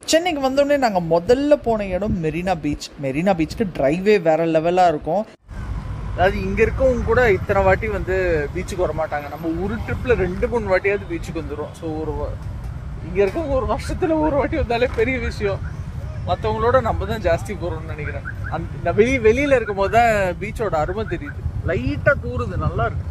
சென்னைக்கு வந்தோடனே நாங்கள் முதல்ல போன இடம் மெரினா பீச் மெரினா பீச்சுக்கு டிரைவே வேற லெவலாக இருக்கும் அதாவது இங்கே இருக்கவங்க கூட இத்தனை வாட்டி வந்து பீச்சுக்கு வர மாட்டாங்க நம்ம ஒரு ட்ரிப்பில் ரெண்டு மூணு வாட்டியாவது பீச்சுக்கு வந்துடும் ஸோ ஒரு வ- இங்க இருக்கவங்க ஒரு வருஷத்துல ஒரு வாட்டி வந்தாலே பெரிய விஷயம் மற்றவங்களோட நம்ம தான் ஜாஸ்தி போறோம்னு நினைக்கிறேன் அந்த வெளி வெளியில இருக்கும் போது தான் பீச்சோட அருமை தெரியுது லைட்டா தூருது நல்லா இருக்கு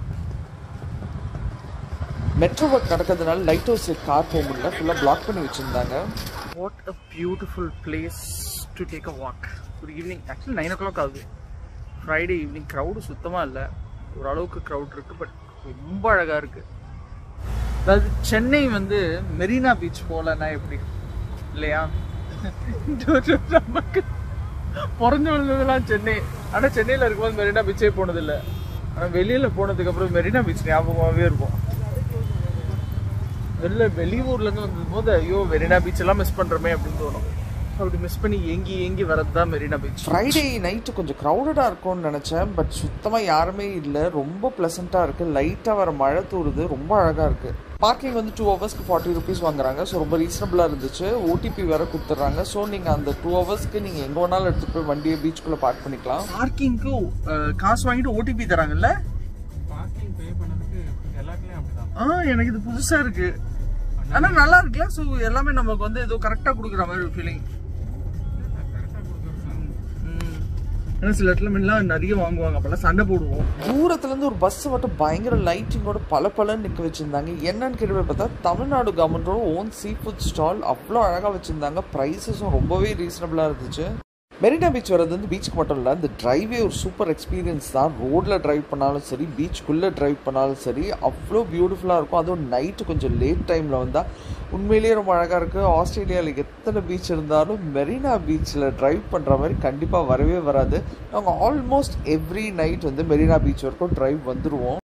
மெட்ரோ ஒர்க் நடக்கிறதுனால லைட் ஹவுஸ் கார் போக முடியல ஃபுல்லாக பிளாக் பண்ணி வச்சுருந்தாங்க what a beautiful place to take a walk ஒரு evening actually nine o'clock ஆகுது ஃப்ரைடே ஈவினிங் க்ரௌடு சுத்தமாக இல்லை ஓரளவுக்கு க்ரௌட் இருக்குது பட் ரொம்ப அழகாக இருக்குது அதாவது சென்னை வந்து மெரினா பீச் போலன்னா எப்படி இல்லையா இந்த ஒரு நமக்கு பிறந்து விழுந்ததெல்லாம் சென்னை ஆனா சென்னையில இருக்கும்போது மெரினா பீச்சே போனதில்லை ஆனா வெளியில போனதுக்கு அப்புறம் மெரினா பீச் ஞாபகமாவே இருக்கும் வெளில வெளியூர்ல இருந்து வந்தது போது ஐயோ மெரினா பீச் எல்லாம் மிஸ் பண்றோமே அப்படின்னு தோணும் அப்படி மிஸ் பண்ணி ஏங்கி ஏங்கி வரது தான் மெரினா பீச் ஃப்ரைடே நைட்டு கொஞ்சம் க்ரௌடடாக இருக்கும்னு நினச்சேன் பட் சுத்தமாக யாருமே இல்லை ரொம்ப ப்ளசண்ட்டாக இருக்குது லைட்டாக வர மழை தூருது ரொம்ப அழகாக இருக்குது பார்க்கிங் வந்து டூ ஹவர்ஸ்க்கு ஃபார்ட்டி ருபீஸ் வாங்குறாங்க ஸோ ரொம்ப ரீசனபிளாக இருந்துச்சு ஓடிபி வேற கொடுத்துட்றாங்க ஸோ நீங்கள் அந்த டூ ஹவர்ஸ்க்கு நீங்கள் எங்கே வேணாலும் எடுத்துகிட்டு போய் வண்டியை பீச்சுக்குள்ளே பார்க் பண்ணிக்கலாம் பார்க்கிங்க்கு காசு வாங்கிட்டு ஓடிபி தராங்கல்ல பார்க்கிங் பே பண்ணதுக்கு எல்லாத்துலயும் அப்படிதான் ஆ எனக்கு இது புதுசாக இருக்கு ஆனால் நல்லா இருக்குல்ல ஸோ எல்லாமே நமக்கு வந்து ஏதோ கரெக்டாக கொடுக்குற மாதிரி ஒரு ஃபீலிங் கரெக்டா கொடுக்குறது ஏன்னா சில இடத்துல முன்னெல்லாம் நிறைய வாங்குவாங்க அப்பெல்லாம் சண்டை போடுவோம் தூரத்துல இருந்து ஒரு பஸ் மட்டும் பயங்கர லைட்டிங்கோட பல பலன்னு நிக்க வச்சிருந்தாங்க என்னன்னு கேட்டு போய் பார்த்தா தமிழ்நாடு கவர்மெண்டோட ஓன் சீ ஃபுட் ஸ்டால் அவ்வளோ அழகா வச்சிருந்தாங்க ப்ரைஸஸும் ரொம்பவே ரீசனபிளா இருந்துச்சு மெரினா பீச் வர்றது வந்து பீச்சுக்கு மட்டும் இல்லை இந்த டிரைவே ஒரு சூப்பர் எக்ஸ்பீரியன்ஸ் தான் ரோட்டில் டிரைவ் பண்ணாலும் சரி பீச்சுக்குள்ளே டிரைவ் பண்ணாலும் சரி அவ்வளோ பியூட்டிஃபுல்லாக இருக்கும் அதுவும் நைட்டு கொஞ்சம் லேட் டைமில் வந்தால் உண்மையிலேயே ரொம்ப அழகாக இருக்குது ஆஸ்திரேலியாவில் எத்தனை பீச் இருந்தாலும் மெரினா பீச்சில் டிரைவ் பண்ணுற மாதிரி கண்டிப்பாக வரவே வராது நாங்கள் ஆல்மோஸ்ட் எவ்ரி நைட் வந்து மெரினா பீச் வரைக்கும் டிரைவ் வந்துடுவோம்